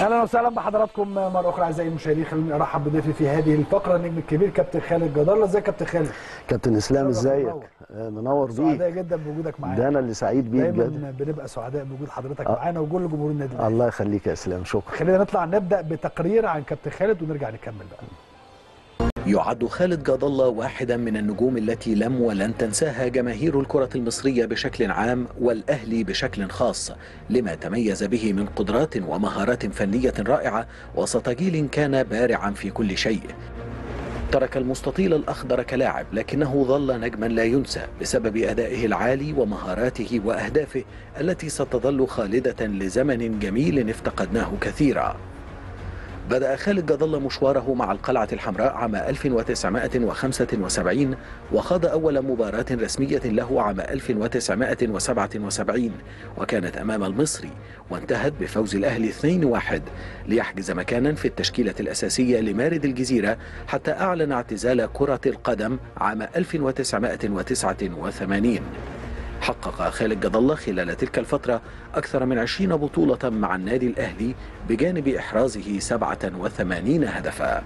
اهلا وسهلا بحضراتكم مره اخرى اعزائي المشاهدين خلوني ارحب بضيفي في هذه الفقره النجم الكبير كابتن خالد جد الله ازيك يا كابتن خالد كابتن اسلام منور. ازيك آه، منور بيك سعداء جدا بوجودك معانا ده انا اللي سعيد بيك جدا دايما بنبقى سعداء بوجود حضرتك آه. معانا وكل جمهور النادي الاهلي الله يخليك يا اسلام شكرا خلينا نطلع نبدا بتقرير عن كابتن خالد ونرجع نكمل بقى يعد خالد جاد الله واحدا من النجوم التي لم ولن تنساها جماهير الكرة المصرية بشكل عام والأهلي بشكل خاص لما تميز به من قدرات ومهارات فنية رائعة وسط جيل كان بارعا في كل شيء ترك المستطيل الأخضر كلاعب لكنه ظل نجما لا ينسى بسبب أدائه العالي ومهاراته وأهدافه التي ستظل خالدة لزمن جميل افتقدناه كثيرا بدأ خالد جد الله مشواره مع القلعة الحمراء عام 1975 وخاض أول مباراة رسمية له عام 1977 وكانت أمام المصري وانتهت بفوز الأهلي 2-1 ليحجز مكانا في التشكيلة الأساسية لمارد الجزيرة حتى أعلن اعتزال كرة القدم عام 1989 حقق خالد جد الله خلال تلك الفترة أكثر من 20 بطولة مع النادي الأهلي بجانب إحرازه 87 هدفا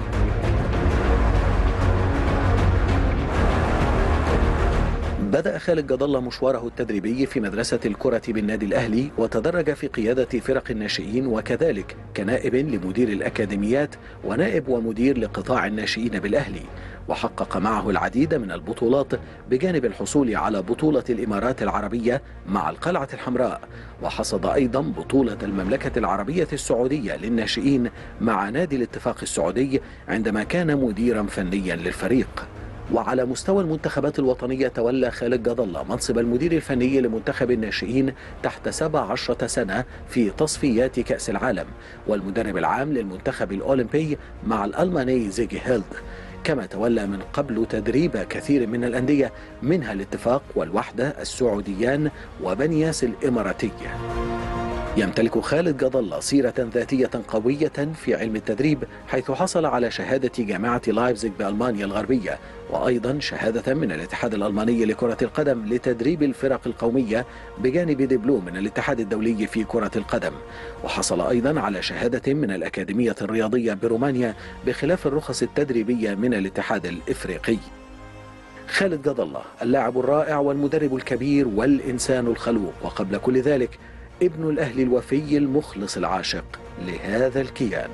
بدأ خالد جد الله مشواره التدريبي في مدرسة الكرة بالنادي الأهلي وتدرج في قيادة فرق الناشئين وكذلك كنائب لمدير الأكاديميات ونائب ومدير لقطاع الناشئين بالأهلي وحقق معه العديد من البطولات بجانب الحصول على بطولة الإمارات العربية مع القلعة الحمراء وحصد أيضا بطولة المملكة العربية السعودية للناشئين مع نادي الاتفاق السعودي عندما كان مديرا فنيا للفريق وعلى مستوى المنتخبات الوطنية تولى خالد جد الله منصب المدير الفني لمنتخب الناشئين تحت 17 سنة في تصفيات كأس العالم والمدرب العام للمنتخب الأولمبي مع الألماني زيجي هيلد كما تولى من قبل تدريب كثير من الأندية منها الاتفاق والوحدة السعوديان وبنياس الإماراتية يمتلك خالد جد الله سيرة ذاتية قوية في علم التدريب حيث حصل على شهادة جامعة لايبزيغ بألمانيا الغربية وأيضا شهادة من الاتحاد الألماني لكرة القدم لتدريب الفرق القومية بجانب دبلوم من الاتحاد الدولي في كرة القدم وحصل أيضا على شهادة من الأكاديمية الرياضية برومانيا بخلاف الرخص التدريبية من الاتحاد الإفريقي خالد جد الله اللاعب الرائع والمدرب الكبير والإنسان الخلوق وقبل كل ذلك ابن الأهلي الوفي المخلص العاشق لهذا الكيان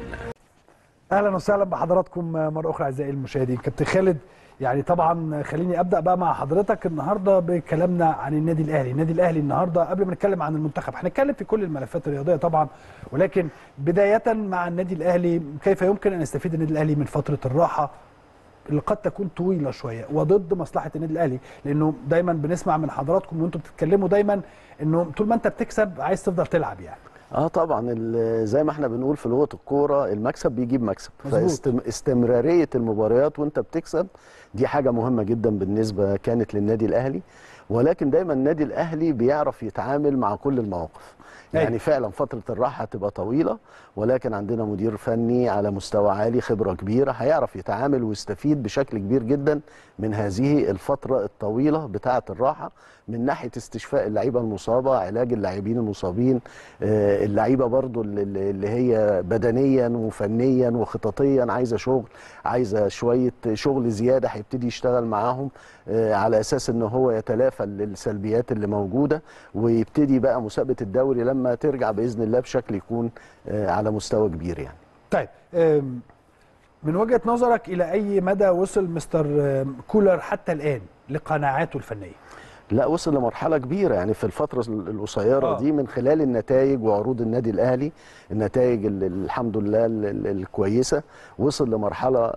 اهلا وسهلا بحضراتكم مره اخرى اعزائي المشاهدين كابتن خالد يعني طبعا خليني ابدا بقى مع حضرتك النهارده بكلامنا عن النادي الاهلي النادي الاهلي النهارده قبل ما نتكلم عن المنتخب هنتكلم في كل الملفات الرياضيه طبعا ولكن بدايه مع النادي الاهلي كيف يمكن ان يستفيد النادي الاهلي من فتره الراحه اللي قد تكون طويله شويه وضد مصلحه النادي الاهلي لانه دايما بنسمع من حضراتكم وانتم بتتكلموا دايما انه طول ما انت بتكسب عايز تفضل تلعب يعني اه طبعا ال- زي ما احنا بنقول في لغه الكوره المكسب بيجيب مكسب مظبوط. فاستمراريه المباريات وانت بتكسب دي حاجه مهمه جدا بالنسبه كانت للنادي الاهلي ولكن دايما النادي الاهلي بيعرف يتعامل مع كل المواقف أيوة. يعني فعلا فتره الراحه هتبقى طويله ولكن عندنا مدير فني على مستوى عالي خبره كبيره هيعرف يتعامل ويستفيد بشكل كبير جدا من هذه الفتره الطويله بتاعه الراحه من ناحيه استشفاء اللعيبه المصابه علاج اللاعبين المصابين آه، اللعيبه برضو اللي اللي هي بدنيا وفنيا وخططيا عايزه شغل عايزه شويه شغل زياده هيبتدي يشتغل معاهم آه، على اساس ان هو يتلافى السلبيات اللي موجوده ويبتدي بقى مسابقه الدوري لما ترجع باذن الله بشكل يكون آه، على مستوى كبير يعني طيب أم، من وجهه نظرك الى اي مدى وصل مستر أم، كولر حتى الان لقناعاته الفنيه لا وصل لمرحله كبيره يعني في الفتره القصيره آه. دي من خلال النتائج وعروض النادي الاهلي النتائج ال- الحمد لله ال- ال- الكويسه وصل لمرحله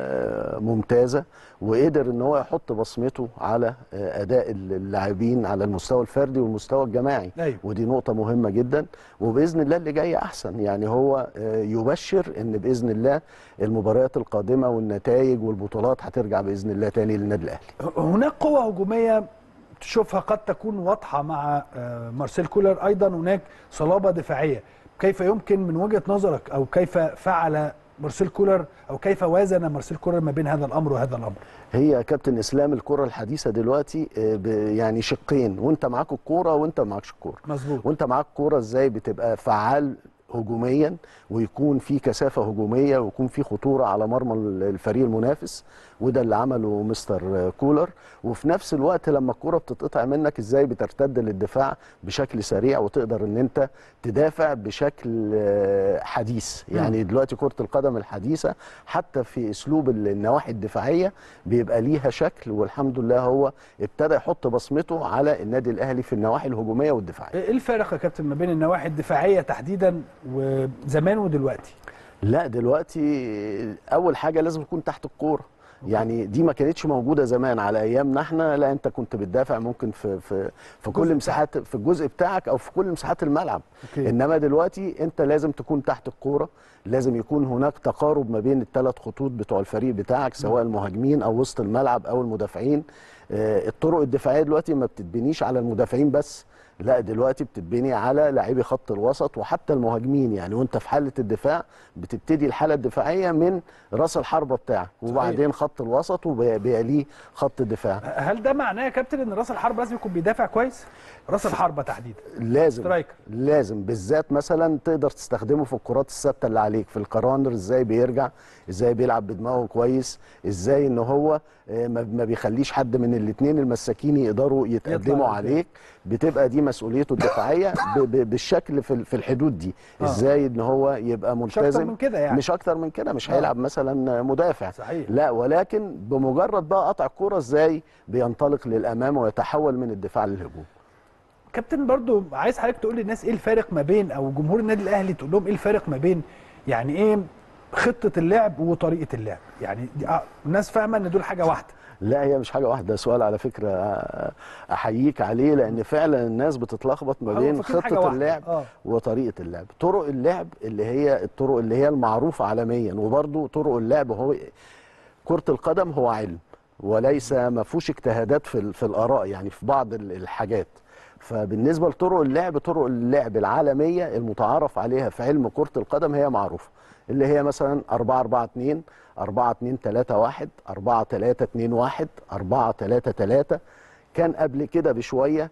آه، ممتازه وقدر ان هو يحط بصمته على آه، اداء اللاعبين على المستوى الفردي والمستوى الجماعي أيوة. ودي نقطه مهمه جدا وباذن الله اللي جاي احسن يعني هو آه، يبشر ان باذن الله المباريات القادمه والنتائج والبطولات هترجع باذن الله تاني للنادي الاهلي هناك قوة هجومية تشوفها قد تكون واضحة مع آه، مارسيل كولر أيضا هناك صلابة دفاعية كيف يمكن من وجهة نظرك أو كيف فعل مارسيل كولر أو كيف وازن مارسيل كولر ما بين هذا الأمر وهذا الأمر هي يا كابتن اسلام الكره الحديثه دلوقتي آه، ب- يعني شقين وانت معاك الكوره وانت معكش الكوره مظبوط وانت معاك كوره ازاي بتبقى فعال هجوميا ويكون في كثافه هجوميه ويكون في خطوره على مرمى الفريق المنافس وده اللي عمله مستر كولر وفي نفس الوقت لما الكره بتتقطع منك ازاي بترتد للدفاع بشكل سريع وتقدر ان انت تدافع بشكل آه، حديث يعني دلوقتي كره القدم الحديثه حتى في اسلوب النواحي الدفاعيه بيبقى ليها شكل والحمد لله هو ابتدى يحط بصمته على النادي الاهلي في النواحي الهجوميه والدفاعيه ايه الفارق يا كابتن ما بين النواحي الدفاعيه تحديدا وزمان ودلوقتي لا دلوقتي اول حاجه لازم تكون تحت الكوره يعني دي ما كانتش موجوده زمان على ايامنا احنا لا انت كنت بتدافع ممكن في في في كل الجزء مساحات في الجزء بتاعك او في كل مساحات الملعب أوكي. انما دلوقتي انت لازم تكون تحت الكوره لازم يكون هناك تقارب ما بين الثلاث خطوط بتوع الفريق بتاعك سواء المهاجمين او وسط الملعب او المدافعين آه، الطرق الدفاعيه دلوقتي ما بتتبنيش على المدافعين بس لا دلوقتي بتتبني على لاعبي خط الوسط وحتى المهاجمين يعني وانت في حاله الدفاع بتبتدي الحاله الدفاعيه من راس الحربه بتاعك وبعدين خط الوسط وبيليه خط الدفاع هل ده معناه يا كابتن ان راس الحرب لازم يكون بيدافع كويس راس الحربه تحديدا لازم سترايكر. لازم بالذات مثلا تقدر تستخدمه في الكرات الثابته اللي عليك في الكرانر ازاي بيرجع ازاي بيلعب بدماغه كويس ازاي ان هو آه، ما ما بيخليش حد من الاثنين المساكين يقدروا يتقدموا لقدام. عليك بتبقى دي مسؤوليته الدفاعيه ب- ب- بالشكل في ال- في الحدود دي آه. ازاي ان هو يبقى مش اكتر ملتزم من كده يعني مش اكتر من كده مش آه. هيلعب مثلا مدافع صحيح. لا ولكن بمجرد بقى قطع الكوره ازاي بينطلق للامام ويتحول من الدفاع للهجوم كابتن برضو عايز حضرتك تقول للناس ايه الفارق ما بين او جمهور النادي الاهلي تقول لهم ايه الفارق ما بين يعني ايه خطه اللعب وطريقه اللعب يعني دي- آه، الناس فاهمه ان دول حاجه واحده لا هي مش حاجه واحده سؤال على فكره آه، احييك عليه لان فعلا الناس بتتلخبط ما هو بين فاكرين حاجة خطه واحدة. اللعب آه. وطريقه اللعب طرق اللعب اللي هي الطرق اللي هي المعروفه عالميا وبرضو طرق اللعب هو كره القدم هو علم وليس ما فيهوش اجتهادات في ال- في الاراء يعني في بعض ال- الحاجات فبالنسبه لطرق اللعب طرق اللعب العالميه المتعارف عليها في علم كره القدم هي معروفه اللي هي مثلا 4 4 2 4 2 3 1 4 3 2 1 4 3 3 كان قبل كده بشويه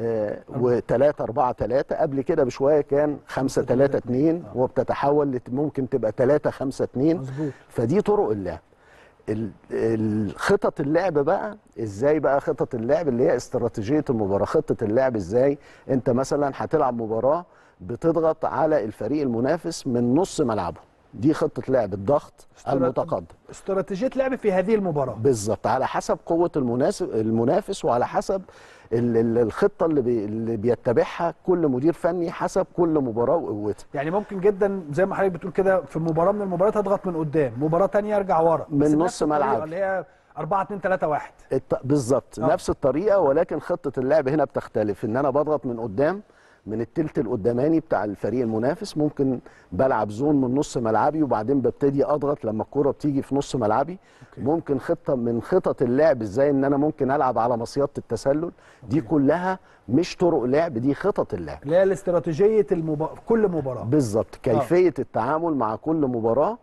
و3 4 3 قبل كده بشويه كان 5 3 2 وبتتحول لت- ممكن تبقى 3 5 2 مظبوط فدي طرق اللعب ال- الخطط اللعب بقى ازاي بقى خطط اللعب اللي هي استراتيجيه المباراه خطه اللعب ازاي انت مثلا هتلعب مباراه بتضغط على الفريق المنافس من نص ملعبه دي خطه لعب الضغط استرات- المتقدم استراتيجيه لعب في هذه المباراه بالظبط على حسب قوه المناسب المنافس وعلى حسب ال- ال- الخطه اللي, بي اللي بيتبعها كل مدير فني حسب كل مباراه وقوتها يعني ممكن جدا زي ما حضرتك بتقول كده في مباراه من المباريات اضغط من قدام مباراه تانية ارجع ورا من بس نص بنفس الطريقة ملعب. اللي هي 4 2 3 1 الت... بالظبط آه. نفس الطريقه ولكن خطه اللعب هنا بتختلف ان انا بضغط من قدام من التلت القداماني بتاع الفريق المنافس ممكن بلعب زون من نص ملعبي وبعدين ببتدي اضغط لما الكره بتيجي في نص ملعبي أوكي. ممكن خطه من خطط اللعب ازاي ان انا ممكن العب على مصيده التسلل دي كلها مش طرق لعب دي خطط اللعب اللي هي الاستراتيجيه المبا... كل مباراه بالظبط كيفيه التعامل مع كل مباراه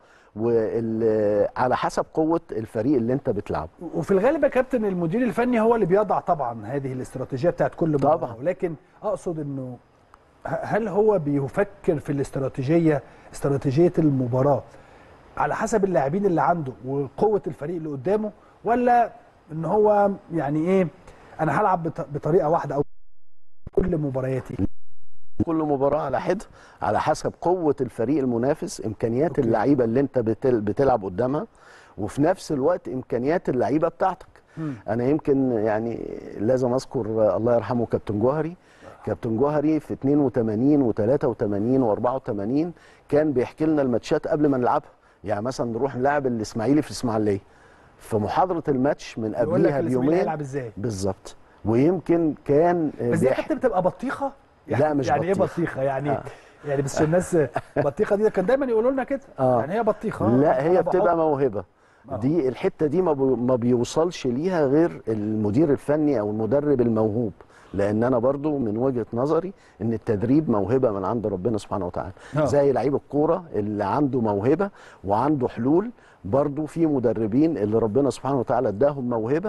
وعلى حسب قوه الفريق اللي انت بتلعبه وفي الغالب يا كابتن المدير الفني هو اللي بيضع طبعا هذه الاستراتيجيه بتاعت كل مباراه طبعا. ولكن اقصد انه ه- هل هو بيفكر في الاستراتيجيه استراتيجيه المباراه على حسب اللاعبين اللي عنده وقوه الفريق اللي قدامه ولا ان هو يعني ايه انا هلعب بط- بطريقه واحده او كل مبارياتي كل مباراه على حده على حسب قوه الفريق المنافس امكانيات أوكي. اللعيبه اللي انت بتل بتلعب قدامها وفي نفس الوقت امكانيات اللعيبه بتاعتك مم. انا يمكن يعني لازم اذكر الله يرحمه كابتن جوهري كابتن جوهري في 82 و83 و84 كان بيحكي لنا الماتشات قبل ما نلعبها يعني مثلا نروح نلعب الاسماعيلي في الاسماعيليه في محاضره الماتش من يقول لك قبلها الإسماعيلي بيومين هيلعب ازاي بالظبط ويمكن كان بس دي يا بيح- كابتن بتبقى بطيخه يعني لا، مش يعني ايه بطيخة. بطيخه يعني آه. يعني بس عشان الناس بطيخه دي كان دايما يقولوا لنا كده آه. يعني هي بطيخه لا أنا هي بحط- بتبقى موهبه آه. دي الحته دي ما بي- ما بيوصلش ليها غير المدير الفني او المدرب الموهوب لان انا برضو من وجهه نظري ان التدريب موهبه من عند ربنا سبحانه وتعالى آه. زي لعيب الكوره اللي عنده موهبه وعنده حلول برضو في مدربين اللي ربنا سبحانه وتعالى اداهم موهبه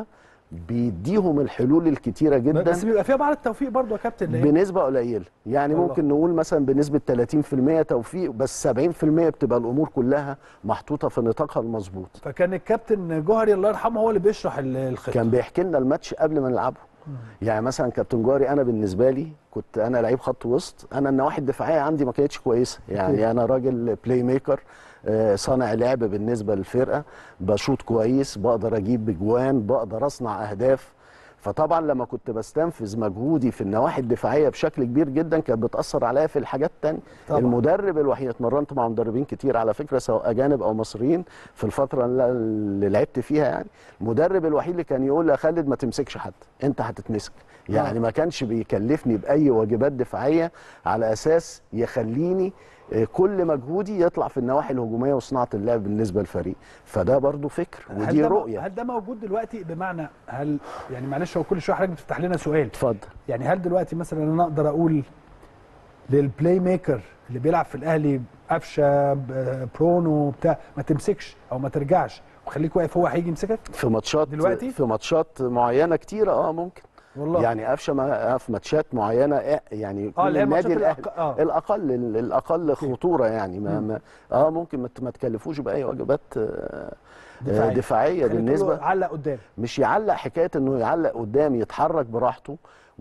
بيديهم الحلول الكتيره جدا بس بيبقى فيها بعض التوفيق برضه يا كابتن لأن- بنسبة قليلة يعني والله. ممكن نقول مثلا بنسبة 30% توفيق بس 70% بتبقى الأمور كلها محطوطة في نطاقها المظبوط فكان الكابتن جوهري الله يرحمه هو اللي بيشرح ال- الخطه كان بيحكي لنا الماتش قبل ما نلعبه يعني مثلا كابتن جوهري انا بالنسبه لي كنت انا لعيب خط وسط انا النواحي الدفاعيه عندي ما كانتش كويسه يعني انا راجل بلاي ميكر آه، صانع لعب بالنسبه للفرقه بشوط كويس بقدر اجيب بجوان بقدر اصنع اهداف فطبعا لما كنت بستنفذ مجهودي في النواحي الدفاعيه بشكل كبير جدا كانت بتاثر عليا في الحاجات التانية طبعاً. المدرب الوحيد اتمرنت مع مدربين كتير على فكره سواء اجانب او مصريين في الفتره اللي- اللي لعبت فيها يعني المدرب الوحيد اللي كان يقول لي يا خالد ما تمسكش حد انت هتتمسك يعني ما كانش بيكلفني باي واجبات دفاعيه على اساس يخليني آه، كل مجهودي يطلع في النواحي الهجوميه وصناعه اللعب بالنسبه للفريق فده برضو فكر هل ودي ده م- رؤيه هل ده موجود دلوقتي بمعنى هل يعني معلش هو كل شويه حضرتك بتفتح لنا سؤال اتفضل يعني هل دلوقتي مثلا انا اقدر اقول للبلاي ميكر اللي بيلعب في الاهلي قفشه ب- برونو بتاع ما تمسكش او ما ترجعش وخليك واقف هو هيجي يمسكك في ماتشات دلوقتي؟ في ماتشات معينه كتيره اه ممكن والله يعني قفشه ما- في ماتشات معينه آه، يعني اه كل اللي هي النادي الماتشات الاهلي الأق- اه الاقل الاقل خطوره يعني ما, مم. ما اه ممكن ما ت- ما تكلفوش باي واجبات آه، دفاعية. دفاعيه, دفاعية خليك تقول له بالنسبه علق قدام مش يعلق حكايه انه يعلق قدام يتحرك براحته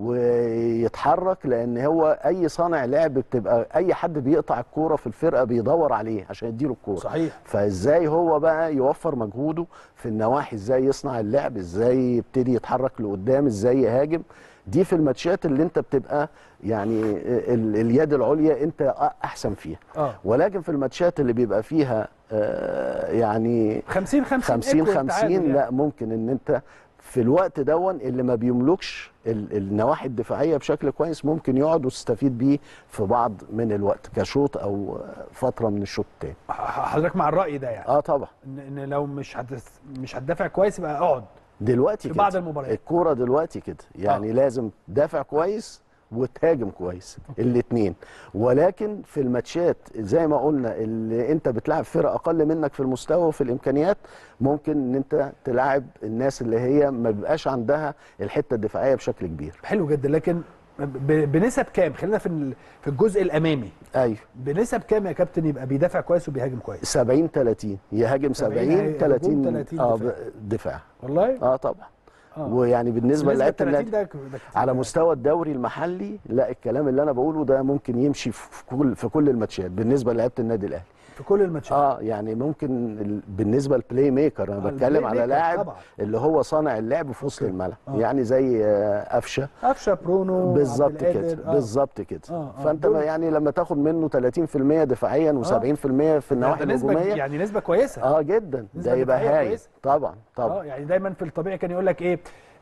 ويتحرك لان هو اي صانع لعب بتبقى اي حد بيقطع الكوره في الفرقه بيدور عليه عشان يديله الكوره صحيح فازاي هو بقى يوفر مجهوده في النواحي ازاي يصنع اللعب ازاي يبتدي يتحرك لقدام ازاي يهاجم دي في الماتشات اللي انت بتبقى يعني ال- اليد العليا انت احسن فيها اه ولكن في الماتشات اللي بيبقى فيها آه، يعني 50 50 50 equal تعادل 50 يعني. لا ممكن ان انت في الوقت دون اللي ما بيملكش ال- النواحي الدفاعيه بشكل كويس ممكن يقعد وتستفيد بيه في بعض من الوقت كشوط او فتره من الشوط التاني ح- حضرتك مع الراي ده يعني اه طبعا ان إن لو مش هتس... مش هتدافع كويس يبقى اقعد دلوقتي في كده بعض المباريات. الكوره دلوقتي كده يعني آه. لازم تدافع كويس وتهاجم كويس الاثنين ولكن في الماتشات زي ما قلنا اللي انت بتلعب فرق اقل منك في المستوى وفي الامكانيات ممكن ان انت تلعب الناس اللي هي ما بيبقاش عندها الحته الدفاعيه بشكل كبير حلو جدا لكن ب... بنسب كام خلينا في ال- في الجزء الامامي ايوه بنسب كام يا كابتن يبقى بيدافع كويس وبيهاجم كويس 70 30 يهاجم 70 70 هجوم، 30 30 اه دفاع. ب- دفاع والله اه طبعا آه. ويعني بالنسبه بالنسبه للعيبه 30 النادي ده ك- ده كتير. على مستوى الدوري المحلي لا الكلام اللي انا بقوله ده ممكن يمشي في كل في كل الماتشات بالنسبه للعيبه النادي الاهلي في كل الماتشات اه يعني ممكن ال- بالنسبه للبلاي ميكر انا آه، بتكلم البلاي على ميكر لاعب طبعاً. اللي هو صانع اللعب في وسط أوكي. الملعب آه. يعني زي آه، قفشه قفشه برونو بالظبط عبد القادر، كده آه. بالظبط كده آه، آه. فانت دول- ما يعني لما تاخد منه 30% دفاعيا و70% في النواحي ده نسبة الهجوميه يعني نسبه كويسه اه جدا نسبة ده يبقى دفاعية هايل كويسة. طبعا طبعا اه يعني دايما في الطبيعي كان يقول لك ايه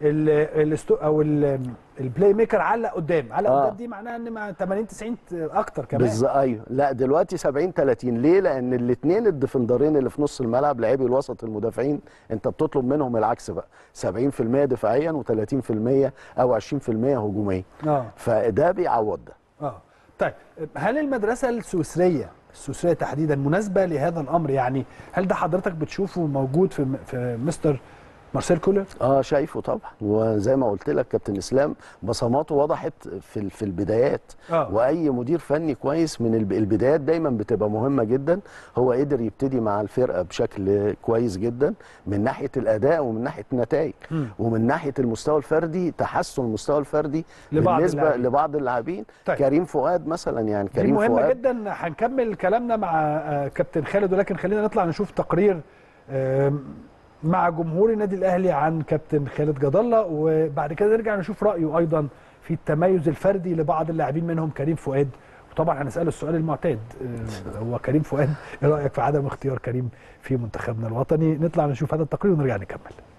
ال- الاستو او ال- البلاي ميكر علق قدام علق آه. قدام دي معناها ان مع 80 90 اكتر كمان بالظبط ايوه لا دلوقتي 70 30 ليه لان الاثنين الديفندرين اللي في نص الملعب لاعبي الوسط المدافعين انت بتطلب منهم العكس بقى 70% دفاعيا و30% او 20% هجوميا اه فده بيعوض ده اه طيب هل المدرسه السويسريه السويسريه تحديدا مناسبه لهذا الامر يعني هل ده حضرتك بتشوفه موجود في في مستر مارسيل كولر اه شايفه طبعا وزي ما قلت لك كابتن اسلام بصماته وضحت في ال- في البدايات آه. واي مدير فني كويس من الب- البدايات دايما بتبقى مهمه جدا هو قدر يبتدي مع الفرقه بشكل كويس جدا من ناحيه الاداء ومن ناحيه النتائج مم. ومن ناحيه المستوى الفردي تحسن المستوى الفردي لبعض بالنسبه اللاعبين. لبعض اللاعبين طيب. كريم فؤاد مثلا يعني دي كريم مهمه فؤاد جدا هنكمل كلامنا مع آه، كابتن خالد ولكن خلينا نطلع نشوف تقرير آم، مع جمهور النادي الاهلي عن كابتن خالد جد الله وبعد كده نرجع نشوف رايه ايضا في التميز الفردي لبعض اللاعبين منهم كريم فؤاد وطبعا هنساله السؤال المعتاد آه، هو كريم فؤاد ايه رايك في عدم اختيار كريم في منتخبنا الوطني نطلع نشوف هذا التقرير ونرجع نكمل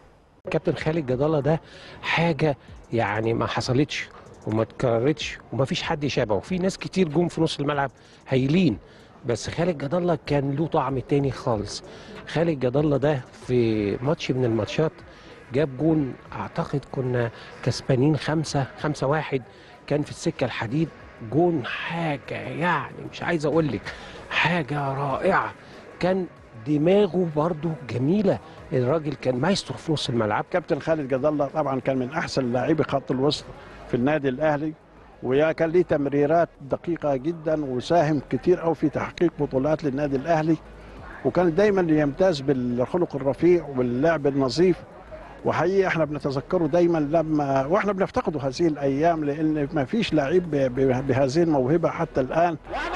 كابتن خالد جد الله ده حاجه يعني ما حصلتش وما اتكررتش وما فيش حد يشابهه وفي ناس كتير جم في نص الملعب هايلين بس خالد جد الله كان له طعم تاني خالص خالد جد الله ده في ماتش من الماتشات جاب جون اعتقد كنا كسبانين خمسة خمسة واحد كان في السكة الحديد جون حاجة يعني مش عايز اقول لك حاجة رائعة كان دماغه برضو جميله الراجل كان مايسترو في نص الملعب كابتن خالد جد الله طبعا كان من احسن لاعبي خط الوسط في النادي الاهلي ويا كان ليه تمريرات دقيقه جدا وساهم كتير قوي في تحقيق بطولات للنادي الاهلي وكان دايما يمتاز بالخلق الرفيع واللعب النظيف وحقيقه احنا بنتذكره دايما لما واحنا بنفتقده هذه الايام لان ما فيش لعيب ب- ب- بهذه الموهبه حتى الان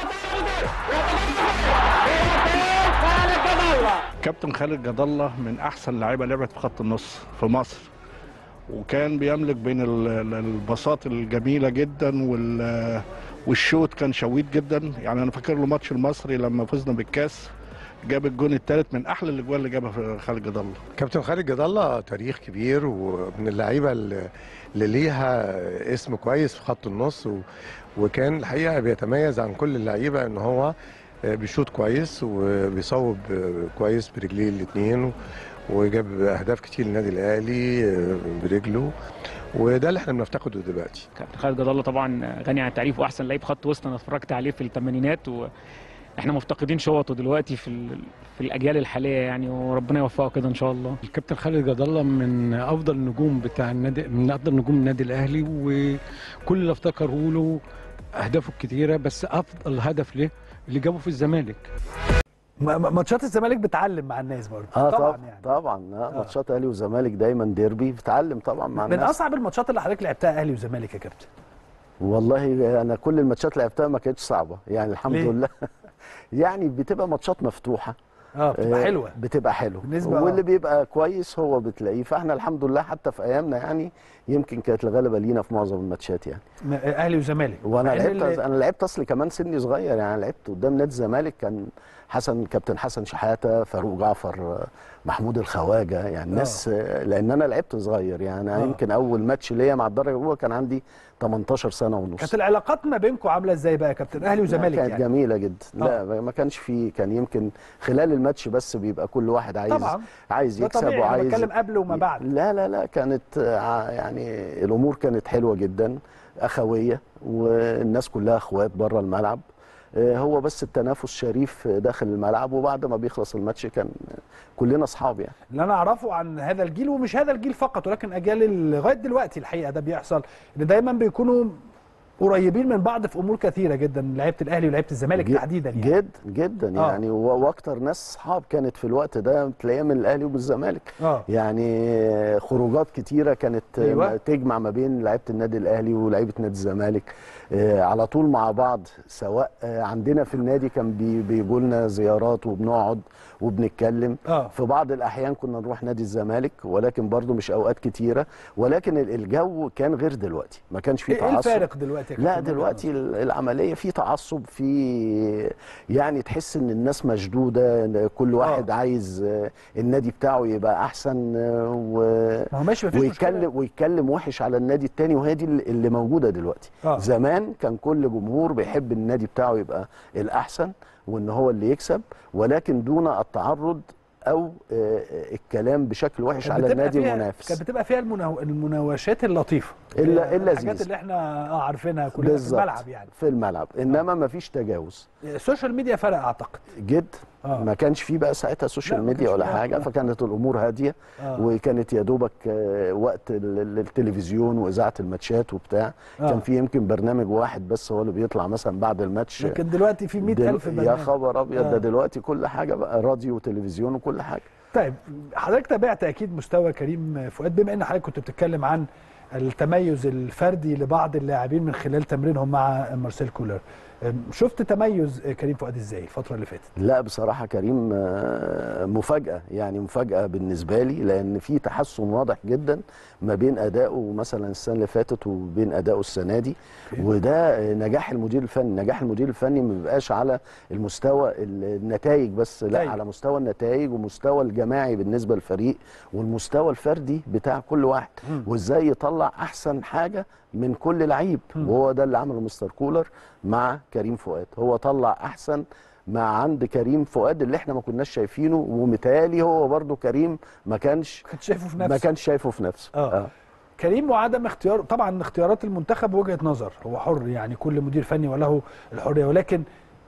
كابتن خالد جد الله من احسن لعيبه لعبت في خط النص في مصر وكان بيملك بين ال- ال- البساط الجميله جدا وال والشوط كان شويت جدا يعني انا فاكر له ماتش المصري لما فزنا بالكاس جاب الجون الثالث من احلى الاجوان اللي جابها في خالد جد الله كابتن خالد جد الله تاريخ كبير ومن اللعيبه اللي اللي ليها اسم كويس في خط النص و... وكان الحقيقه بيتميز عن كل اللعيبه ان هو بيشوط كويس وبيصوب كويس برجليه الاثنين وجاب اهداف كتير للنادي الاهلي برجله وده اللي احنا بنفتقده دلوقتي كابتن خالد جد الله طبعا غني عن التعريف واحسن لعيب خط وسط انا اتفرجت عليه في الثمانينات واحنا مفتقدين شوطه دلوقتي في ال... في الاجيال الحاليه يعني وربنا يوفقه كده ان شاء الله الكابتن خالد جد الله من افضل النجوم بتاع النادي من افضل نجوم النادي الاهلي وكل اللي افتكره له اهدافه الكتيره بس افضل هدف له اللي جابه في الزمالك م- م- ماتشات الزمالك بتعلم مع الناس برضه اه طبعا طبعا يعني طبعا آه. ماتشات اهلي وزمالك دايما ديربي بتعلم طبعا مع من الناس اصعب الماتشات اللي حضرتك لعبتها اهلي وزمالك يا كابتن والله انا كل الماتشات اللي لعبتها ما كانتش صعبه يعني الحمد ليه؟ لله يعني بتبقى ماتشات مفتوحه اه بتبقى آه، حلوه بتبقى حلوه بالنسبة- واللي بيبقى كويس هو بتلاقيه فاحنا الحمد لله حتى في ايامنا يعني يمكن كانت الغلبه لينا في معظم الماتشات يعني م- اهلي وزمالك وانا مع إن لعبت اللي- انا لعبت اصلي كمان سني صغير يعني أنا لعبت قدام نادي الزمالك كان حسن كابتن حسن شحاته فاروق جعفر محمود الخواجه يعني ناس لان انا لعبت صغير يعني آه. آه. يمكن اول ماتش ليا مع الدرجه الاولى كان عندي 18 سنه ونص كانت العلاقات ما بينكم عامله ازاي بقى يا كابتن اهلي وزمالك كانت يعني جميله جدا لا ما كانش في كان يمكن خلال الماتش بس بيبقى كل واحد عايز طبعا عايز ده يكسب طبيعي انا وعايز بتكلم قبل وما بعد لا لا لا كانت آه، يعني الامور كانت حلوه جدا اخويه والناس كلها اخوات بره الملعب آه، هو بس التنافس شريف داخل الملعب وبعد ما بيخلص الماتش كان كلنا اصحاب يعني اللي انا اعرفه عن هذا الجيل ومش هذا الجيل فقط ولكن اجيال لغايه دلوقتي الحقيقه ده بيحصل ان دايما بيكونوا قريبين من بعض في امور كثيره جدا لعيبه الاهلي ولعيبه الزمالك جد- تحديدا يعني جد جدا آه. يعني و- واكتر ناس صحاب كانت في الوقت ده تلاقيها من الاهلي ومن الزمالك اه يعني خروجات كتيره كانت أيوة. تجمع ما بين لعيبه النادي الاهلي ولعيبه نادي الزمالك آه، على طول مع بعض سواء آه، عندنا في النادي كان بي- بيجوا لنا زيارات وبنقعد وبنتكلم اه في بعض الاحيان كنا نروح نادي الزمالك ولكن برضو مش اوقات كتيره ولكن ال- الجو كان غير دلوقتي ما كانش فيه ايه إيه تعصب الفارق دلوقتي يا لا كابتن دلوقتي ال- العمليه في تعصب في يعني تحس ان الناس مشدوده إن كل واحد آه. عايز آه، النادي بتاعه يبقى احسن آه، و ما هو ماشي مفيش مشكله ويتكلم ويتكلم وحش على النادي التاني وهي دي اللي اللي موجوده دلوقتي آه. زمان كان كل جمهور بيحب النادي بتاعه يبقى الاحسن وان هو اللي يكسب ولكن دون التعرض او آه، الكلام بشكل وحش كانت على بتبقى النادي فيها- المنافس كانت بتبقى فيها المناو... المناوشات اللطيفه إلا- آه، اللذيذة. الحاجات اللي احنا اه عارفينها كلها في بالظبط الملعب يعني في الملعب انما ما فيش تجاوز السوشيال ميديا فرق اعتقد جد اه ما كانش فيه بقى ساعتها سوشيال لا، ما ميديا كانش ولا فيه، حاجه آه. فكانت الامور هاديه آه. وكانت يا دوبك آه، وقت ال- ال- التلفزيون واذاعه الماتشات وبتاع آه. كان في يمكن برنامج واحد بس هو اللي بيطلع مثلا بعد الماتش لكن دلوقتي في 100000 دل- يا برنامج خبر ابيض آه. ده دلوقتي كل حاجه بقى راديو وتلفزيون وكل حاجه طيب حضرتك تابعت اكيد مستوى كريم فؤاد بما ان حضرتك كنت بتتكلم عن التميز الفردي لبعض اللاعبين من خلال تمرينهم مع مارسيل كولر أم، شفت تميز كريم فؤاد ازاي الفتره اللي فاتت لا بصراحة كريم آه، مفاجأة يعني مفاجأة بالنسبة لي لأن في تحسن واضح جدا ما بين أدائه مثلا السنة اللي فاتت وبين أدائه السنة دي وده آه، نجاح المدير الفني نجاح المدير الفني ما بيبقاش على المستوى ال- النتائج بس لا أيوة. على مستوى النتائج ومستوى الجماعي بالنسبة للفريق والمستوى الفردي بتاع كل واحد وازاي يطلع أحسن حاجة من كل لعيب وهو ده اللي عمله مستر كولر مع كريم فؤاد هو طلع أحسن ما عند كريم فؤاد اللي احنا ما كناش شايفينه ومتهيألي هو برضو كريم ما كانش كنت شايفه في ما نفسه كانش شايفه في نفسه آه. كريم وعدم اختيار طبعا اختيارات المنتخب وجهه نظر هو حر يعني كل مدير فني وله الحريه ولكن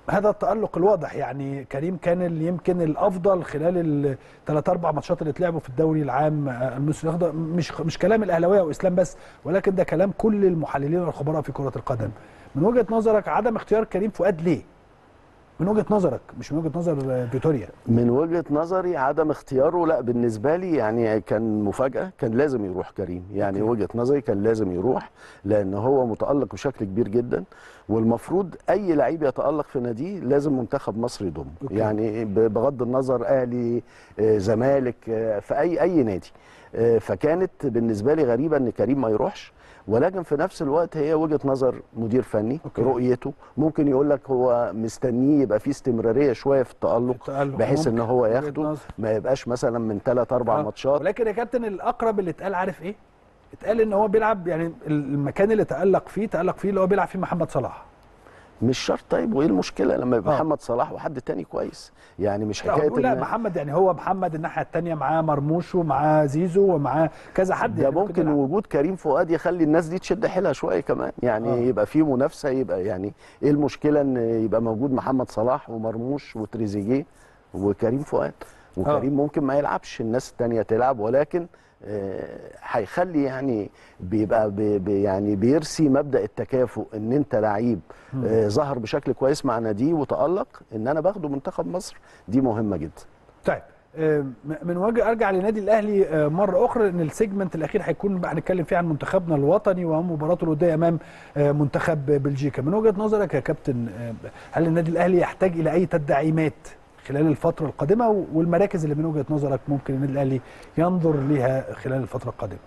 هذا التألق الواضح يعني كريم كان اللي يمكن الافضل خلال الثلاث اربع ماتشات اللي اتلعبوا في الدوري العام آه، المصري الاخضر مش مش كلام الاهلاويه واسلام بس ولكن ده كلام كل المحللين والخبراء في كره القدم من وجهه نظرك عدم اختيار كريم فؤاد ليه من وجهه نظرك مش من وجهه نظر آه، فيتوريا من وجهة نظري عدم اختياره لا بالنسبة لي يعني كان مفاجأة كان لازم يروح كريم يعني أوكي. وجهة نظري كان لازم يروح لأن هو متألق بشكل كبير جدا والمفروض أي لعيب يتألق في ناديه لازم منتخب مصر يضمه أوكي. يعني ب- بغض النظر أهلي آه، زمالك آه، في أي أي نادي آه، فكانت بالنسبة لي غريبة إن كريم ما يروحش ولكن في نفس الوقت هي وجهة نظر مدير فني أوكي. رؤيته ممكن يقول لك هو مستنيه يبقى فيه استمرارية شوية في التألق التألق بحيث ان ممكن. هو وجهة ياخده نظر. ما يبقاش مثلا من ثلاث اربع آه. ماتشات ولكن يا كابتن الاقرب اللي اتقال عارف ايه؟ اتقال ان هو بيلعب يعني المكان اللي تألق فيه تألق فيه اللي هو بيلعب فيه محمد صلاح مش شرط طيب وايه المشكله لما يبقى آه. محمد صلاح وحد تاني كويس يعني مش لا حكايه هو لا إن- محمد يعني هو محمد الناحيه الثانيه معاه مرموش ومعاه زيزو ومعاه كذا حد ده يعني ممكن يلعب. وجود كريم فؤاد يخلي الناس دي تشد حيلها شويه كمان يعني آه. آه. يبقى في منافسه يبقى يعني ايه المشكله ان يبقى موجود محمد صلاح ومرموش وتريزيجيه وكريم فؤاد وكريم آه. ممكن ما يلعبش الناس التانية تلعب ولكن آه، هيخلي يعني بيبقى بي بي يعني بيرسي مبدا التكافؤ ان انت لعيب آه، ظهر بشكل كويس مع ناديه وتالق ان انا باخده منتخب مصر دي مهمه جدا طيب آه، من وجه ارجع لنادي الاهلي آه، مره اخرى ان السيجمنت الاخير هيكون بقى هنتكلم فيه عن منتخبنا الوطني ومباراته الوديه امام آه، منتخب بلجيكا من وجهه نظرك يا كابتن آه، هل النادي الاهلي يحتاج الى اي تدعيمات خلال الفتره القادمه والمراكز اللي من وجهه نظرك ممكن النادي الاهلي ينظر ليها خلال الفتره القادمه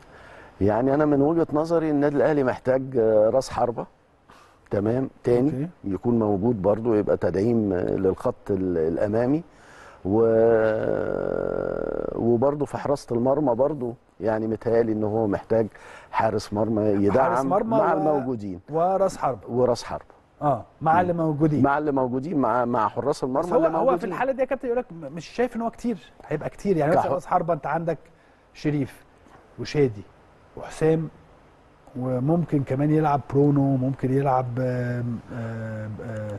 يعني انا من وجهه نظري النادي الاهلي محتاج آه، راس حربه تمام تاني أوكي. يكون موجود برضو يبقى تدعيم آه، للخط ال- الامامي و وبرضو في حراسه المرمى برضو يعني متهيألي ان هو محتاج حارس مرمى يدعم مرمى مع و- الموجودين وراس حرب وراس حرب اه مع اللي موجودين مع اللي موجودين مع مع حراس المرمى بس هو اللي هو موجودين في الحاله دي يا كابتن يقول لك مش شايف ان هو كتير هيبقى كتير يعني مثلا كحر- راس حربه انت عندك شريف وشادي وحسام وممكن كمان يلعب برونو ممكن يلعب آم، آم، آم،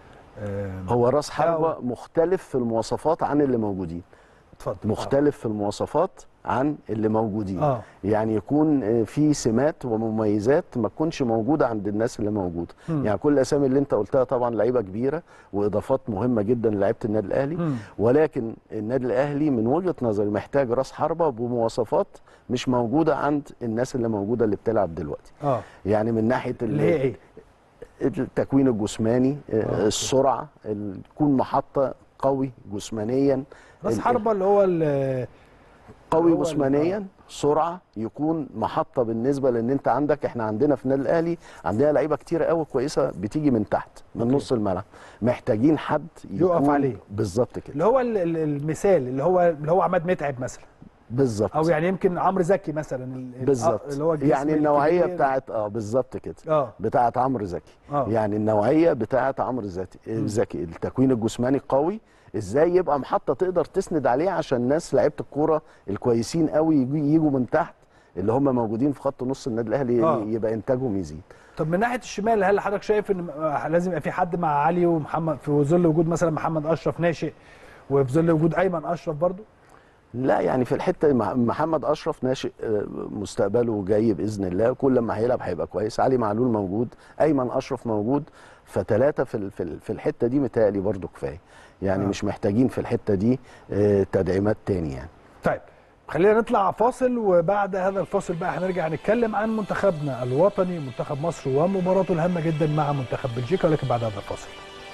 آم، هو راس حربه مختلف في المواصفات عن اللي موجودين اتفضل مختلف في المواصفات عن اللي موجودين اه يعني يكون آه، في سمات ومميزات ما تكونش موجوده عند الناس اللي موجوده مم. يعني كل الاسامي اللي انت قلتها طبعا لعيبه كبيره واضافات مهمه جدا للعيبه النادي الاهلي مم. ولكن النادي الاهلي من وجهه نظري محتاج راس حربه بمواصفات مش موجوده عند الناس اللي موجوده اللي بتلعب دلوقتي اه يعني من ناحيه ال- اللي هي ايه؟ التكوين الجسماني آه، أوكي. السرعه ال- تكون محطه قوي جسمانيا راس ال- حربه اللي هو ال- قوي هو ال- جسمانيا سرعه يكون محطه بالنسبه لان انت عندك احنا عندنا في النادي الاهلي عندنا لعيبه كتيره قوي كويسه بتيجي من تحت من أوكي. نص الملعب محتاجين حد يقف يكون عليه. بالظبط كده اللي هو ال- ال- المثال اللي هو اللي هو عماد متعب مثلا بالظبط او يعني يمكن عمرو زكي مثلا ال- ال- بالظبط اللي هو الجسم يعني النوعيه الكبير. بتاعت اه بالظبط كده اه بتاعت عمرو زكي اه يعني النوعيه بتاعت عمرو زكي زكي التكوين الجسماني قوي ازاي يبقى محطه تقدر تسند عليه عشان الناس لعيبه الكوره الكويسين قوي يجوا يجوا من تحت اللي هم موجودين في خط نص النادي الاهلي آه. يبقى انتاجهم يزيد طب من ناحيه الشمال هل حضرتك شايف ان آه، لازم يبقى في حد مع علي ومحمد في ظل وجود مثلا محمد اشرف ناشئ وفي ظل وجود ايمن اشرف برضو لا يعني في الحته مع- محمد اشرف ناشئ آه، مستقبله جاي باذن الله كل ما هيلعب هيبقى كويس علي معلول موجود ايمن اشرف موجود فثلاثه في ال- في ال- في الحته دي متهيألي برضو كفايه يعني آه. آه. مش محتاجين في الحته دي آه، تدعيمات تاني يعني طيب خلينا نطلع فاصل وبعد هذا الفاصل بقى هنرجع نتكلم عن منتخبنا الوطني منتخب مصر ومباراته الهامه جدا مع منتخب بلجيكا ولكن بعد هذا الفاصل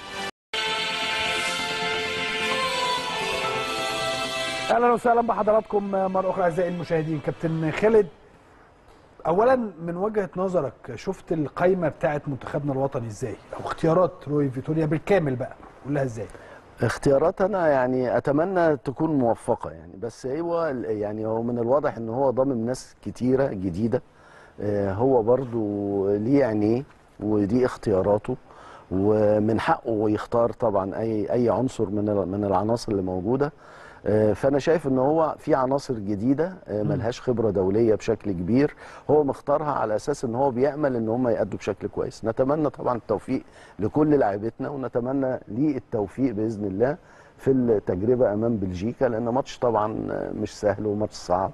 اهلا وسهلا بحضراتكم مره اخرى اعزائي المشاهدين كابتن خالد اولا من وجهه نظرك شفت القائمه بتاعه منتخبنا الوطني ازاي او اختيارات روي فيتوريا بالكامل بقى قولها ازاي اختيارات انا يعني اتمنى تكون موفقه يعني بس هو ال- يعني هو من الواضح ان هو ضامن ناس كتيره جديده آه، هو برضو ليه عينيه ودي اختياراته ومن حقه يختار طبعا اي اي عنصر من ال- من العناصر اللي موجوده آه، فانا شايف ان هو في عناصر جديده آه، ملهاش خبره دوليه بشكل كبير هو مختارها على اساس ان هو بيامل ان هم يادوا بشكل كويس نتمنى طبعا التوفيق لكل لاعبتنا ونتمنى ليه التوفيق باذن الله في التجربه امام بلجيكا لان ماتش طبعا آه، مش سهل وماتش صعب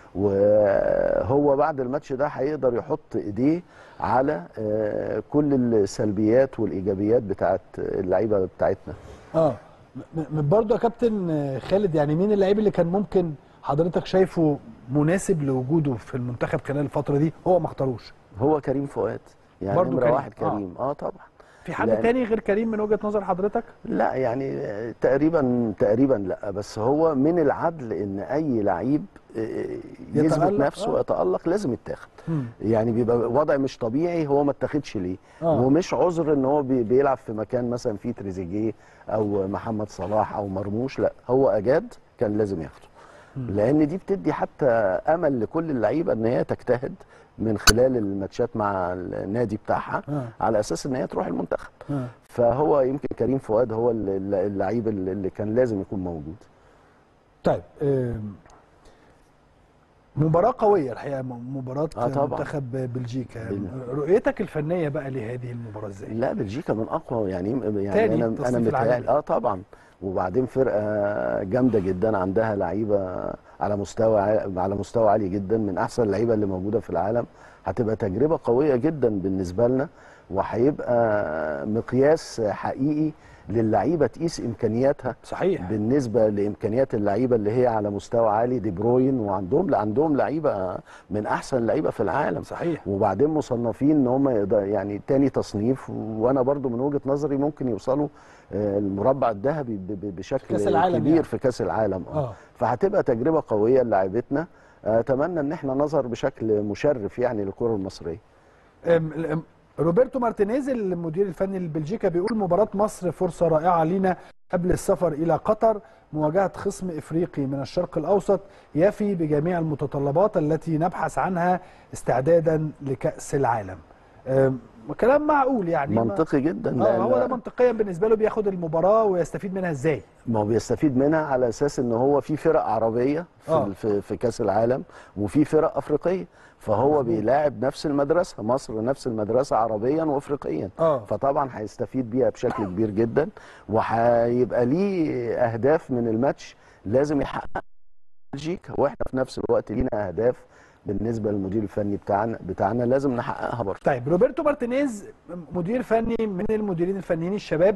وهو بعد الماتش ده هيقدر يحط ايديه على آه، كل السلبيات والايجابيات بتاعت اللعيبه بتاعتنا اه م- م- برضه يا كابتن آه، خالد يعني مين اللعيب اللي كان ممكن حضرتك شايفه مناسب لوجوده في المنتخب خلال الفتره دي هو ما اختاروش هو كريم فؤاد يعني برضو نمره كريم. واحد آه. كريم اه, طبعا في حد لأن- تاني غير كريم من وجهه نظر حضرتك لا يعني آه، تقريبا تقريبا لا بس هو من العدل ان اي لعيب آه، يثبت يتألق، نفسه آه. ويتالق لازم يتاخد مم. يعني بيبقى وضع مش طبيعي هو ما اتاخدش ليه آه. ومش عذر ان هو بي- بيلعب في مكان مثلا فيه تريزيجيه او محمد صلاح او مرموش لا هو اجاد كان لازم ياخده لان دي بتدي حتى امل لكل اللعيبه ان هي تجتهد من خلال الماتشات مع النادي بتاعها آه. على اساس ان هي تروح المنتخب آه. فهو يمكن كريم فؤاد هو ال- اللعيب اللي كان لازم يكون موجود طيب آم، مباراة قوية الحقيقة م- مباراة آه طبعاً. منتخب بلجيكا بال- رؤيتك الفنية بقى لهذه المباراة ازاي؟ لا بلجيكا من اقوى يعني يعني تاني انا انا تصنيف العالم. متهيألي اه طبعا وبعدين فرقه جامده جدا عندها لعيبه على مستوى ع- على مستوى عالي جدا من احسن اللعيبه اللي موجوده في العالم هتبقى تجربه قويه جدا بالنسبه لنا وهيبقى مقياس حقيقي للعيبه تقيس امكانياتها صحيح بالنسبه لامكانيات اللعيبه اللي هي على مستوى عالي دي بروين وعندهم لا عندهم لعيبه من احسن اللعيبه في العالم صحيح وبعدين مصنفين ان هم يقدر- يعني تاني تصنيف وانا برضو من وجهه نظري ممكن يوصلوا آه، المربع الذهبي ب- ب- بشكل كأس العالم كبير يعني. في كاس العالم اه اه فهتبقى تجربه قويه للاعيبتنا اتمنى ان احنا نظهر بشكل مشرف يعني للكره المصريه أم- الأم- روبرتو مارتينيز المدير الفني لبلجيكا بيقول مباراة مصر فرصة رائعة لينا قبل السفر إلى قطر مواجهة خصم إفريقي من الشرق الأوسط يفي بجميع المتطلبات التي نبحث عنها استعدادا لكأس العالم أم، كلام معقول يعني ما- منطقي جدا اه لأن- هو ده منطقيا بالنسبة له بياخد المباراة ويستفيد منها ازاي ما هو بيستفيد منها على اساس ان هو في فرق عربيه في آه. في, في كاس العالم وفي فرق افريقيه فهو بيلاعب نفس المدرسه مصر نفس المدرسه عربيا وافريقيا اه فطبعا هيستفيد بيها بشكل كبير جدا وهيبقى ليه اهداف من الماتش لازم يحققها بلجيكا واحنا في نفس الوقت لينا اهداف بالنسبه للمدير الفني بتاعنا بتاعنا لازم نحققها برضه طيب روبرتو مارتينيز مدير فني من المديرين الفنيين الشباب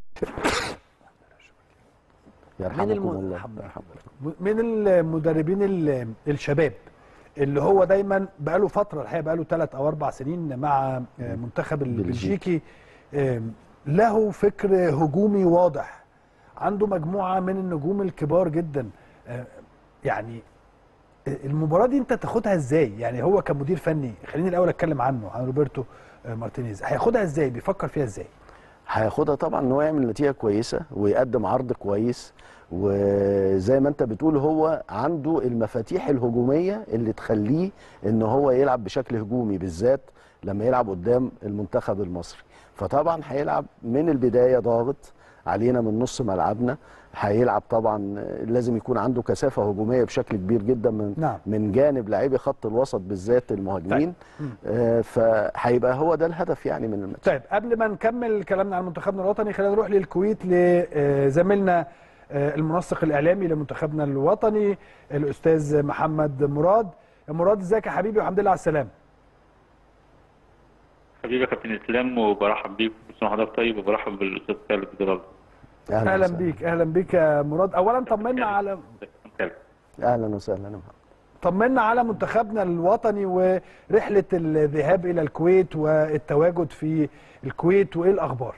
يرحمكم الم- الله الحمد لله. يرحمكم. من المدربين ال- الشباب اللي هو دايما بقاله فتره الحقيقه بقاله ثلاث او اربع سنين مع منتخب البلجيكي آم، له فكر هجومي واضح عنده مجموعه من النجوم الكبار جدا آه، يعني المباراه دي انت تاخدها ازاي يعني هو كمدير فني خليني الاول اتكلم عنه عن روبرتو آه، مارتينيز هياخدها ازاي بيفكر فيها ازاي هياخدها طبعا ان هو يعمل نتيجه كويسه ويقدم عرض كويس وزي ما انت بتقول هو عنده المفاتيح الهجوميه اللي تخليه ان هو يلعب بشكل هجومي بالذات لما يلعب قدام المنتخب المصري فطبعا هيلعب من البدايه ضاغط علينا من نص ملعبنا هيلعب طبعا لازم يكون عنده كثافه هجوميه بشكل كبير جدا من نعم. من جانب لاعبي خط الوسط بالذات المهاجمين مم. آه فهيبقى هو ده الهدف يعني من الماتش طيب قبل ما نكمل كلامنا عن منتخبنا الوطني خلينا نروح للكويت لزميلنا المنسق الاعلامي لمنتخبنا الوطني الاستاذ محمد مراد يا مراد ازيك يا حبيبي والحمد لله على السلامه حبيبي يا كابتن اسلام وبرحب بيك كل سنه وحضرتك طيب وبرحب بالاستاذ خالد جلال اهلا وسهلا. بيك اهلا بيك يا مراد اولا طمنا على خالد. اهلا وسهلا يا محمد. طمنا على منتخبنا الوطني ورحله الذهاب الى الكويت والتواجد في الكويت وايه الاخبار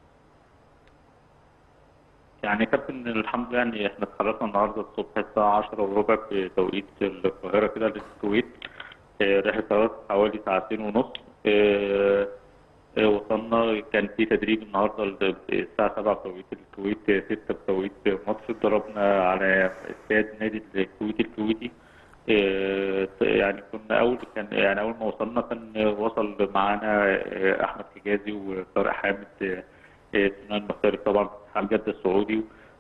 يعني يا كابتن الحمد لله يعني احنا اتحركنا النهارده الصبح الساعه 10 وربع بتوقيت القاهره كده للكويت آه، رحله طيران حوالي ساعتين ونص آه، آه، وصلنا كان في تدريب النهارده ال- الساعه 7 بتوقيت الكويت آه، 6 بتوقيت مصر اتدربنا على استاد نادي الكويت الكويتي آه، يعني كنا اول كان يعني اول ما وصلنا كان وصل معانا آه، احمد حجازي وطارق حامد آه، آه، سنان مختاري طبعا اتحاد جده السعودي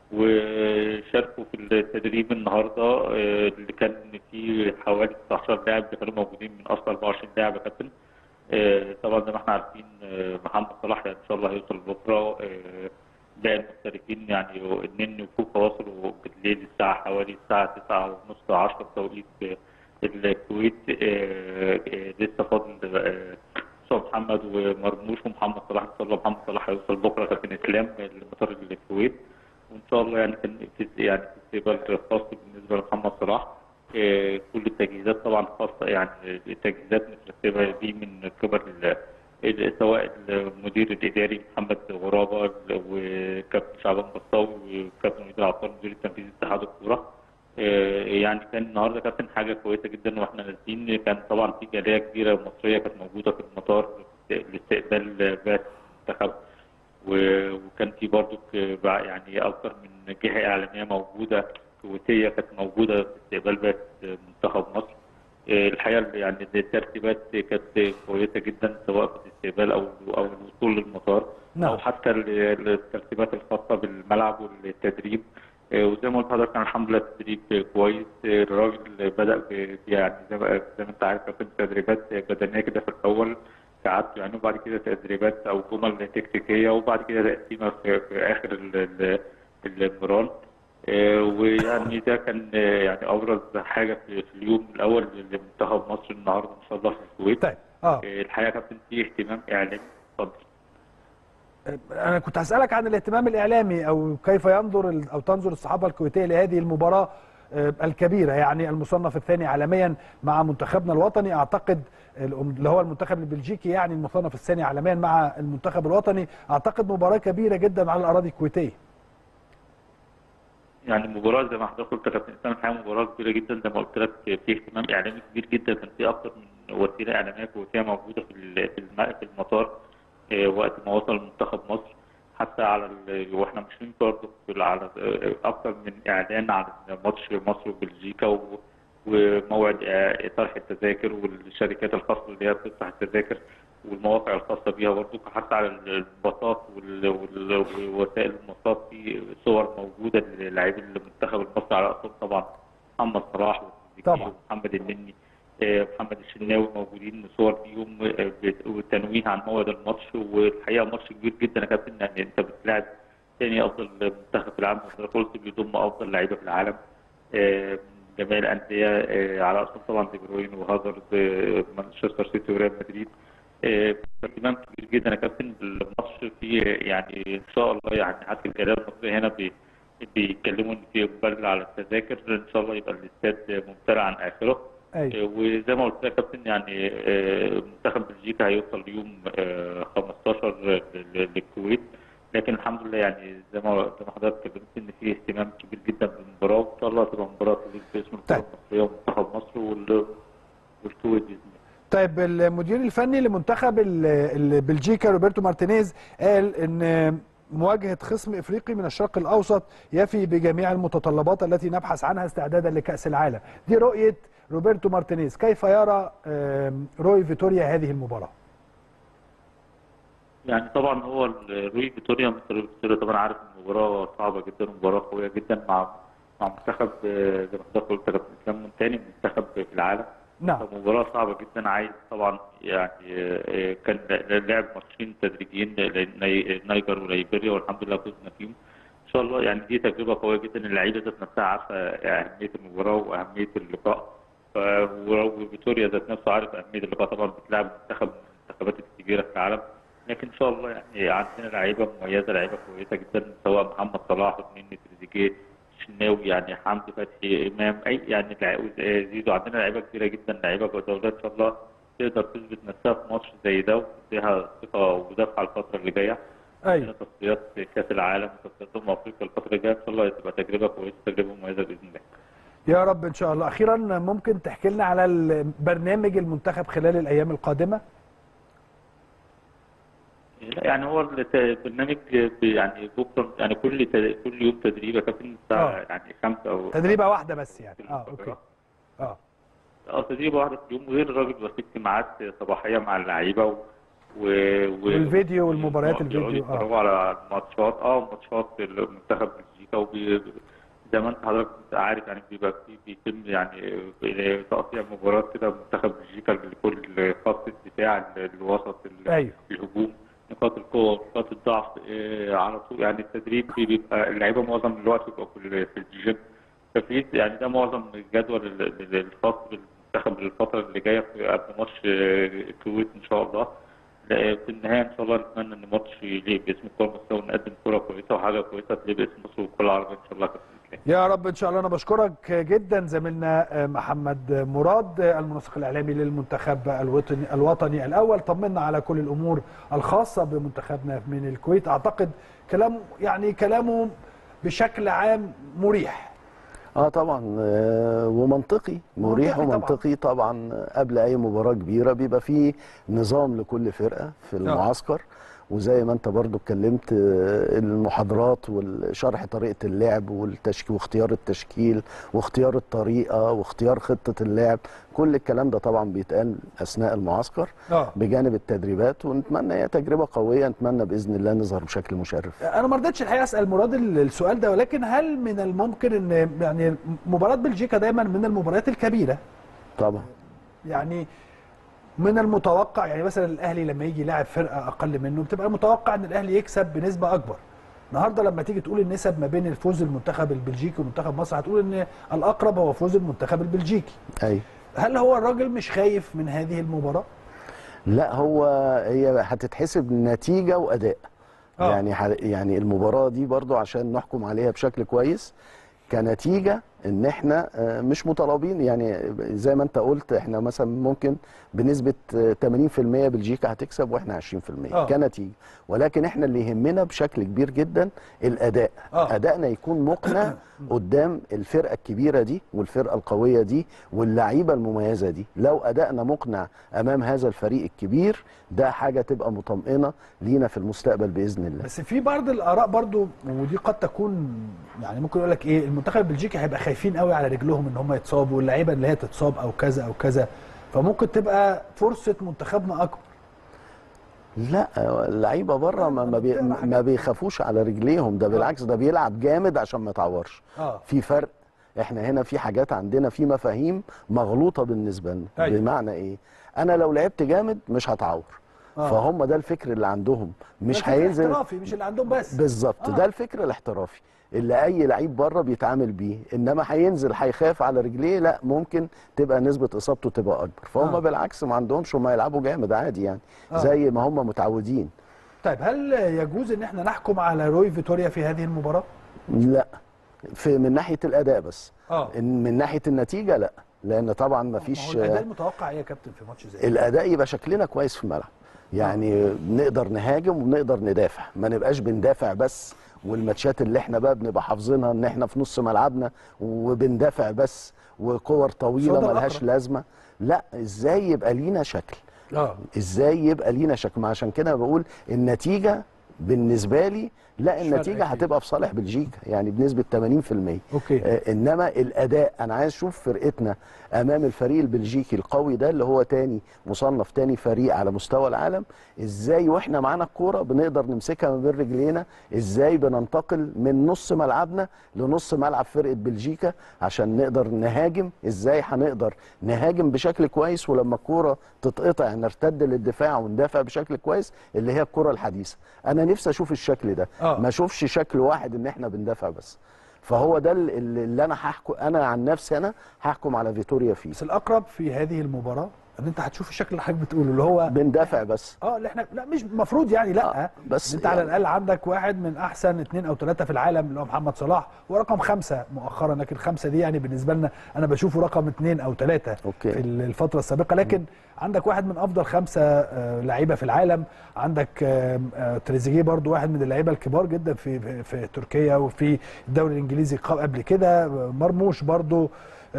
وشاركوا في التدريب النهارده آه، اللي كان فيه حوالي 19 لاعب اللي كانوا موجودين من اصل 24 لاعب يا كابتن آه، طبعا زي ما احنا عارفين آه، محمد صلاح يعني ان شاء الله هيوصل بكره آه، باقي المشتركين يعني النني وكوكا وصلوا بالليل الساعه حوالي الساعه 9 ونص 10 بتوقيت آه، الكويت آه، آه، لسه فاضل آه، مصطفى محمد ومرموش ومحمد صلاح ان شاء الله محمد صلاح هيوصل بكره كابتن اسلام لمطار الكويت وان شاء الله يعني كان في يعني في استقبال خاص بالنسبه لمحمد صلاح آه، كل التجهيزات طبعا خاصه يعني التجهيزات مترتبه دي من قبل ال- ال- سواء المدير الاداري محمد غرابه وكابتن شعبان بسطاوي وكابتن مدير عطار مدير التنفيذي اتحاد الكوره آه، يعني كان النهارده كابتن حاجه كويسه جدا واحنا نازلين كان طبعا في جاليه كبيره مصريه كانت موجوده في المطار لاستقبال بعثه المنتخب و- وكان في برضو يعني اكثر من جهه اعلاميه موجوده كويتيه كانت موجوده في استقبال بعثه منتخب مصر آه، الحقيقه يعني الترتيبات كانت كويسه جدا سواء في الاستقبال او او الوصول للمطار نعم. او حتى ال- الترتيبات الخاصه بالملعب والتدريب آه، وزي ما قلت لحضرتك كان الحمد لله التدريب كويس آه، الراجل بدا ب- يعني زي ما زي ما انت عارف كان تدريبات بدنيه كده في الاول قعدت يعني وبعد كده تدريبات او جمل تكتيكيه وبعد كده تقسيمه في, في اخر ال- ال- المران آه، ويعني ده كان آه، يعني ابرز حاجه في, في اليوم الاول لمنتخب مصر النهارده ان شاء الله في الكويت طيب اه آه، الحقيقه يا كابتن في اهتمام اعلامي اتفضل انا كنت هسالك عن الاهتمام الاعلامي او كيف ينظر ال- او تنظر الصحافه الكويتيه لهذه المباراه آه، الكبيره يعني المصنف الثاني عالميا مع منتخبنا الوطني اعتقد الأم- اللي هو المنتخب البلجيكي يعني المصنف الثاني عالميا مع المنتخب الوطني اعتقد مباراه كبيره جدا على الاراضي الكويتيه يعني المباراة زي ما حضرتك قلت يا كابتن اسلام الحقيقة مباراة كبيرة جدا زي ما قلت لك في اهتمام إعلامي كبير جدا كان في أكثر من وسيلة إعلامية كويتية موجودة في ال- في الم- في المطار آه، وقت ما وصل منتخب مصر حتى على ال- واحنا ماشيين برضه في ال- على آه، أكثر من إعلان عن ماتش مصر وبلجيكا و- وموعد آه، طرح التذاكر والشركات الخاصة اللي هي بتطرح التذاكر والمواقع الخاصة بيها برضه حتى على الباصات وال- وال- ووسائل المواصلات في صور موجودة للاعبين المنتخب المصري على رأسهم طبعا محمد صلاح والتريزيجيه طبعا. ومحمد النني آه، محمد الشناوي موجودين صور ليهم آه، بت- وتنويه عن موعد الماتش والحقيقة ماتش كبير جدا يا كابتن يعني أنت بتلاعب ثاني أفضل منتخب في العالم زي ما قلت بيضم أفضل لعيبة في العالم آه، من جميع الأندية آه، على رأسهم طبعا دي بروين وهازارد آه، مانشستر سيتي وريال مدريد آه، اهتمام كبير جدا يا كابتن بالماتش في يعني ان شاء الله يعني حتى الجاليه المصريه هنا بي بيتكلموا ان في اقبال على التذاكر ان شاء الله يبقى الاستاد ممتلئ عن اخره ايوه آه، وزي ما قلت لك يا كابتن يعني آه، منتخب بلجيكا هيوصل يوم آه، 15 لل- للكويت لكن الحمد لله يعني زي ما زي ما حضرتك اتكلمت ان في اهتمام كبير جدا بالمباراه وان شاء الله تبقى مباراه تليق باسم الكره طيب. المصريه ومنتخب مصر وال- والكويت باذن الله طيب المدير الفني لمنتخب ال- ال- بلجيكا روبرتو مارتينيز قال ان مواجهه خصم افريقي من الشرق الاوسط يفي بجميع المتطلبات التي نبحث عنها استعدادا لكاس العالم دي رؤيه روبرتو مارتينيز كيف يرى آم، روي فيتوريا هذه المباراه يعني طبعا هو ال- روي فيتوريا مستر روي فيتوريا طبعا عارف إن المباراه صعبه جدا ومباراه قويه جدا مع مع منتخب آه، زي ما حضرتك قلت كابتن اسلام من تاني منتخب في العالم نعم مباراة صعبة جدا عايز طبعا يعني آه، كان لعب ماتشين تدريجيين للنيجر وليبيريا والحمد لله فزنا فيهم ان شاء الله يعني دي تجربة قوية جدا اللعيبة ذات نفسها عارفة أهمية المباراة وأهمية اللقاء ف- وفيتوريا ذات نفسه عارف أهمية اللقاء طبعا بتلعب منتخب من المنتخبات الكبيرة في العالم لكن ان شاء الله يعني عندنا لعيبه مميزه لعيبه كويسه جدا سواء محمد صلاح ونني تريزيجيه الشناوي يعني حمدي فتحي امام اي يعني لع- زيزو عندنا لعيبه كتيره جدا لعيبه جوده ان شاء الله تقدر تثبت نفسها في ماتش زي ده وتديها ثقه ودفعه الفتره اللي جايه ايوه عندنا تصفيات كاس العالم وتصفيات امم افريقيا الفتره الجايه ان شاء الله تبقى تجربه كويسه تجربه مميزه باذن الله يا رب ان شاء الله اخيرا ممكن تحكي لنا على ال- برنامج المنتخب خلال الايام القادمه لا يعني هو الت- البرنامج بي- يعني بكره يعني كل تد- كل يوم تدريب يا كابتن الساعه آه. يعني خمسه او تدريبه واحده بس يعني اه اوكي اه اه تدريبه واحده في اليوم غير الراجل بيبقى في اجتماعات صباحيه مع اللعيبه و... و... و... والفيديو والمباريات يقعدوا الفيديو اه يتفرجوا على الماتشات اه ماتشات المنتخب بلجيكا وبي... زي ما انت حضرتك عارف يعني بيبقى في بيتم يعني تقطيع مباراه كده منتخب بلجيكا لكل خط الدفاع الوسط ال- ايوه الهجوم نقاط القوه ونقاط الضعف آه، على طول يعني التدريب فيه بيبقى اللعيبه معظم الوقت بيبقى في ال- في الجيم ففي يعني ده معظم الجدول ال- ال- الخاص بالمنتخب الفتره اللي جايه في- قبل ماتش آه، الكويت ان شاء الله لا، في النهايه ان شاء الله نتمنى ان الماتش يليق باسم الكره المصريه ونقدم كره كويسه وحاجه كويسه تليق باسم مصر والكره العربيه ان شاء الله يا كابتن اسلام يا رب ان شاء الله انا بشكرك جدا زميلنا محمد مراد المنسق الاعلامي للمنتخب الوطني الوطني الاول طمنا على كل الامور الخاصه بمنتخبنا من الكويت اعتقد كلام يعني كلامه بشكل عام مريح اه طبعا آه، ومنطقي مريح منطقي طبعاً. ومنطقي طبعا قبل اي مباراه كبيره بيبقى فيه نظام لكل فرقه في المعسكر وزي ما انت برضو اتكلمت آه، المحاضرات والشرح طريقه اللعب والتشكيل واختيار التشكيل واختيار الطريقه واختيار خطه اللعب كل الكلام ده طبعا بيتقال اثناء المعسكر اه بجانب التدريبات ونتمنى هي تجربه قويه نتمنى باذن الله نظهر بشكل مشرف انا ما رضيتش الحقيقه اسال مراد ال- السؤال ده ولكن هل من الممكن ان يعني مباراه بلجيكا دايما من المباريات الكبيره طبعا يعني من المتوقع يعني مثلا الاهلي لما يجي يلاعب فرقه اقل منه بتبقى متوقع ان الاهلي يكسب بنسبه اكبر النهارده لما تيجي تقول النسب ما بين الفوز المنتخب البلجيكي ومنتخب مصر هتقول ان الاقرب هو فوز المنتخب البلجيكي ايوه هل هو الراجل مش خايف من هذه المباراه لا هو هي هتتحسب نتيجه واداء آه. يعني ح- يعني المباراه دي برضو عشان نحكم عليها بشكل كويس كنتيجه ان احنا آه، مش مطالبين يعني زي ما انت قلت احنا مثلا ممكن بنسبه آه، 80% بلجيكا هتكسب واحنا 20% آه. كنتيجه ولكن احنا اللي يهمنا بشكل كبير جدا الاداء آه. ادائنا يكون مقنع قدام الفرقه الكبيره دي والفرقه القويه دي واللعيبه المميزه دي لو ادائنا مقنع امام هذا الفريق الكبير ده حاجه تبقى مطمئنه لينا في المستقبل باذن الله بس في بعض الاراء برضو ودي قد تكون يعني ممكن يقول لك ايه المنتخب البلجيكي هيبقى خايفين قوي على رجلهم ان هم يتصابوا واللعيبه اللي هي تتصاب او كذا او كذا فممكن تبقى فرصه منتخبنا اكبر لا اللعيبه بره ما, ما, بي ما بيخافوش على رجليهم ده بالعكس ده بيلعب جامد عشان ما يتعورش اه في فرق احنا هنا في حاجات عندنا في مفاهيم مغلوطه بالنسبه لنا أيوة. بمعنى ايه انا لو لعبت جامد مش هتعور آه. فهم ده الفكر اللي عندهم مش الفكر هينزل احترافي مش اللي عندهم بس بالظبط آه. ده الفكر الاحترافي اللي اي لعيب بره بيتعامل بيه انما هينزل هيخاف على رجليه لا ممكن تبقى نسبه اصابته تبقى اكبر فهم آه. بالعكس ما عندهمش هم يلعبوا جامد عادي يعني آه. زي ما هم متعودين طيب هل يجوز ان احنا نحكم على روي فيتوريا في هذه المباراه لا في من ناحيه الاداء بس اه إن من ناحيه النتيجه لا لان طبعا ما ما فيش هو الاداء المتوقع ايه يا كابتن في ماتش زي ده؟ الاداء يبقى شكلنا كويس في الملعب يعني نقدر نهاجم ونقدر ندافع ما نبقاش بندافع بس والماتشات اللي احنا بقى بنبقى حافظينها ان احنا في نص ملعبنا وبندافع بس وكور طويله صدر ملهاش أقرب. لازمه لا ازاي يبقى لينا شكل اه ازاي يبقى لينا شكل ما عشان كده بقول النتيجه بالنسبه لي لا مش فارقة النتيجه كتير. هتبقى في صالح بلجيكا يعني بنسبه 80% اوكي آه، انما الاداء انا عايز اشوف فرقتنا امام الفريق البلجيكي القوي ده اللي هو تاني مصنف تاني فريق على مستوى العالم ازاي واحنا معانا الكوره بنقدر نمسكها ما بين رجلينا ازاي بننتقل من نص ملعبنا لنص ملعب فرقه بلجيكا عشان نقدر نهاجم ازاي هنقدر نهاجم بشكل كويس ولما الكوره تتقطع نرتد للدفاع وندافع بشكل كويس اللي هي الكره الحديثه انا نفسي اشوف الشكل ده آه. ما اشوفش شكل واحد ان احنا بندافع بس فهو ده ال- ال- اللي انا هحكم انا عن نفسي انا هحكم على فيتوريا فيه بس الاقرب في هذه المباراه ان انت هتشوف الشكل اللي حضرتك بتقوله اللي هو بندافع بس اه اللي احنا لا مش المفروض يعني لا آه، بس انت على يعني- الاقل عندك واحد من احسن اثنين او ثلاثه في العالم اللي هو محمد صلاح ورقم خمسه مؤخرا لكن خمسه دي يعني بالنسبه لنا انا بشوفه رقم اثنين او ثلاثه أوكي. في الفتره السابقه لكن عندك واحد من افضل خمسه آه، لعيبه في العالم عندك آه، آه، تريزيجيه برضو واحد من اللعيبه الكبار جدا في في, في تركيا وفي الدوري الانجليزي ق- قبل كده آه، مرموش برضو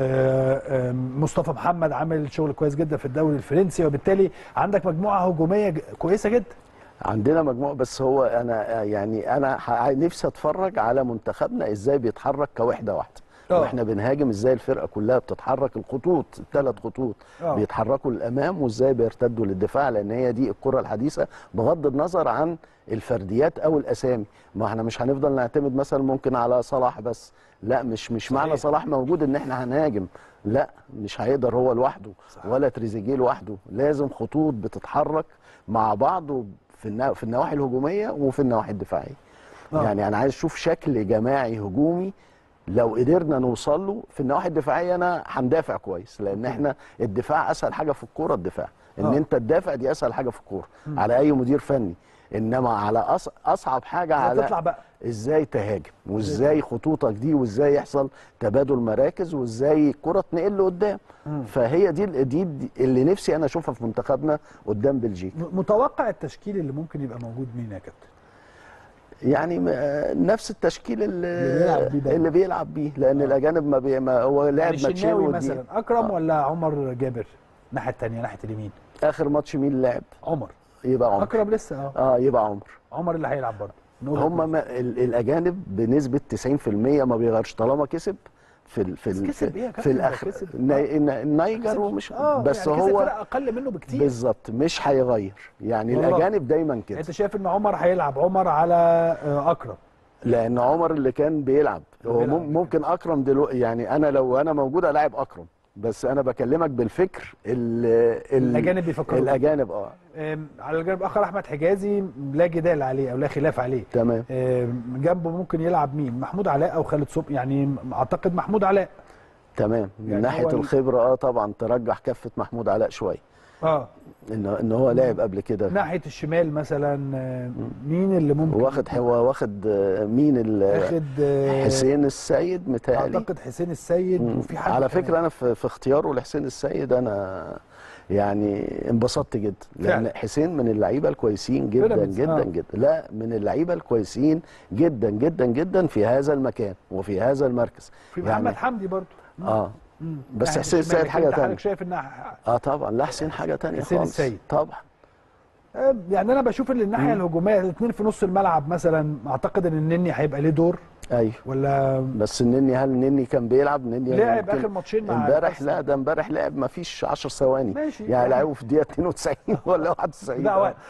آه، آه، مصطفى محمد عامل شغل كويس جدا في الدوري الفرنسي وبالتالي عندك مجموعه هجوميه ج- كويسه جدا عندنا مجموعه بس هو انا يعني انا ح- نفسي اتفرج على منتخبنا ازاي بيتحرك كوحده واحده آه. واحنا بنهاجم ازاي الفرقه كلها بتتحرك الخطوط الثلاث خطوط آه. بيتحركوا للامام وازاي بيرتدوا للدفاع لان هي دي الكره الحديثه بغض النظر عن الفرديات او الاسامي ما احنا مش هنفضل نعتمد مثلا ممكن على صلاح بس لا مش مش معنى صلاح موجود ان احنا هنهاجم لا مش هيقدر هو لوحده ولا تريزيجيه لوحده لازم خطوط بتتحرك مع بعض في النا- في النواحي الهجوميه وفي النواحي الدفاعيه آه. يعني انا عايز اشوف شكل جماعي هجومي لو قدرنا نوصل له في النواحي الدفاعيه انا هندافع كويس لان احنا الدفاع اسهل حاجه في الكوره الدفاع ان آه. انت تدافع دي اسهل حاجه في الكوره على اي مدير فني انما على أص... اصعب حاجه على تطلع بقى ازاي تهاجم وازاي خطوطك دي وازاي يحصل تبادل مراكز وازاي الكره تنقل لقدام فهي دي دي دي اللي نفسي انا اشوفها في منتخبنا قدام بلجيكا م- متوقع التشكيل اللي ممكن يبقى موجود مين يا كابتن يعني م- آه، نفس التشكيل اللي اللي بيلعب بيه دايما. اللي بيلعب بيه لان الاجانب ما, بي ما هو لعب يعني ماتشين الشناوي ودي مثلا اكرم آه. ولا عمر جابر الناحيه الثانيه ناحيه اليمين اخر ماتش مين لعب عمر يبقى عمر اكرم لسه اه اه يبقى عمر عمر اللي هيلعب برضه نقول هم ما ال- الاجانب بنسبه 90% ما بيغيرش طالما كسب في ال في بس ال كسب في, إيه يا في كابتن؟ ده الاخر كسب- الني- الن- النيجر كسب- ومش اه بس يعني كسب هو فرق اقل منه بكتير بالظبط مش هيغير يعني والله. الاجانب دايما كده انت شايف ان عمر هيلعب عمر على آه، اكرم لان عمر اللي كان بيلعب هو بيلعب. مم- ممكن اكرم دلوقتي يعني انا لو انا موجود الاعب اكرم بس انا بكلمك بالفكر ال ال الاجانب بيفكروا بيه. الاجانب اه آم، على الجانب الاخر احمد حجازي لا جدال عليه او لا خلاف عليه تمام آم، جنبه ممكن يلعب مين محمود علاء او خالد صبحي يعني اعتقد محمود علاء تمام من يعني ناحيه هو ال- الخبره اه طبعا ترجح كفه محمود علاء شويه اه ان ان هو لعب قبل كده ناحيه الشمال مثلا آه، مين اللي ممكن واخد هو واخد آه، مين ال- اخد آه، حسين السيد متهيألي اعتقد حسين السيد مم. وفي حد على كمان. فكره انا في, في اختياره لحسين السيد انا يعني انبسطت جدا لان فعلا. حسين من اللعيبه الكويسين جدا بيراميدز، جدا آه. جدا لا من اللعيبه الكويسين جدا جدا جدا في هذا المكان وفي هذا المركز في محمد حمدي برضه اه مم. بس ناحية حسين الشمال، السيد لكن حاجه انت تانية حضرتك شايف انها اه طبعا لا حسين حاجه تانية حسين خالص السيد. طبعا آه، يعني انا بشوف ان الناحيه الهجوميه الاثنين في نص الملعب مثلا اعتقد ان النني هيبقى ليه دور ايوه ولا بس النني هل النني كان بيلعب النني لعب يمكن- اخر ماتشين مع امبارح أرسنال. لا ده امبارح لعب ما فيش 10 ثواني ماشي. يعني لعبوا في الدقيقه 92 ولا 91 لا وقت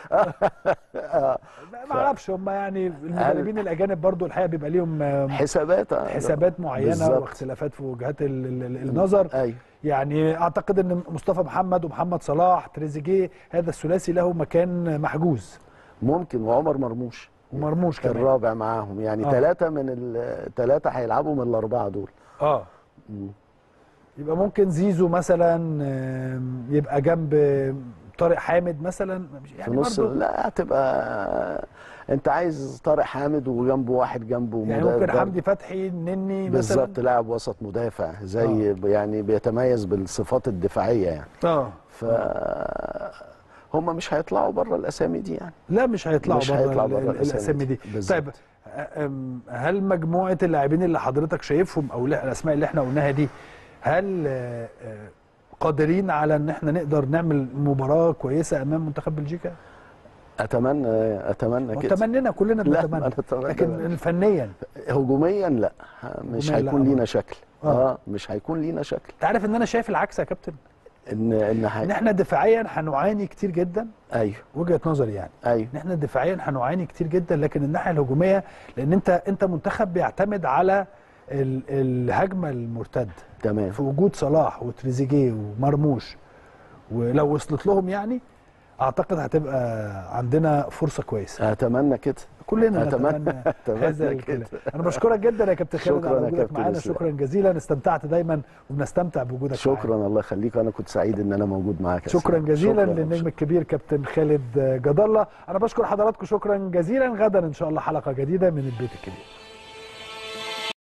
آه. ما اعرفش هم يعني المدربين الاجانب برضو الحقيقه بيبقى ليهم آه، حسابات آه. حسابات معينه بالظبط. واختلافات في وجهات ال- ال- ال- النظر ايوه يعني اعتقد ان مصطفى محمد ومحمد صلاح تريزيجيه هذا الثلاثي له مكان محجوز ممكن وعمر مرموش ومرموش كمان الرابع معاهم يعني آه. ثلاثه من الثلاثه هيلعبوا من الاربعه دول اه مم. يبقى ممكن زيزو مثلا آم، يبقى جنب طارق حامد مثلا يعني في نص برضو لا هتبقى انت عايز طارق حامد وجنبه واحد جنبه يعني مدافع. ممكن حمدي فتحي نني مثلا بالظبط لاعب وسط مدافع زي يعني بيتميز بالصفات الدفاعيه يعني اه ف هم مش هيطلعوا بره الاسامي دي يعني لا مش هيطلعوا مش بره هيطلعوا ال- بره ال- الأسامي الاسامي دي. دي بالظبط. طيب أم، هل مجموعه اللاعبين اللي حضرتك شايفهم او لا- الاسماء اللي احنا قلناها دي هل آه، آه، قادرين على ان احنا نقدر نعمل مباراه كويسه امام منتخب بلجيكا؟ اتمنى اتمنى كده وتمنينا كلنا لا بنتمنى أنا أتمنى لكن فنيا هجوميا لا مش هجومياً لا هيكون لينا برضه. شكل آه. اه مش هيكون لينا شكل انت عارف ان انا شايف العكس يا كابتن ان ان هي... ان احنا دفاعيا هنعاني كتير جدا ايوه وجهه نظري يعني ايوه ان احنا دفاعيا هنعاني كتير جدا لكن الناحيه الهجوميه لان انت انت منتخب بيعتمد على ال- الهجمه المرتده تمام في وجود صلاح وتريزيجيه ومرموش ولو وصلت لهم يعني اعتقد هتبقى عندنا فرصه كويسه اتمنى كده كلنا أتمنى- نتمنى أتمنى هذا كده. الكلام انا بشكرك جدا يا كابتن خالد شكراً على يا وجودك كابتن معانا إسلام. شكرا جزيلا استمتعت دايما وبنستمتع بوجودك معانا. شكرا الله يخليك انا كنت سعيد ان انا موجود معاك يا شكرا سيدي. جزيلا شكراً. للنجم الكبير كابتن خالد جد الله انا بشكر حضراتكم شكرا جزيلا غدا ان شاء الله حلقه جديده من البيت الكبير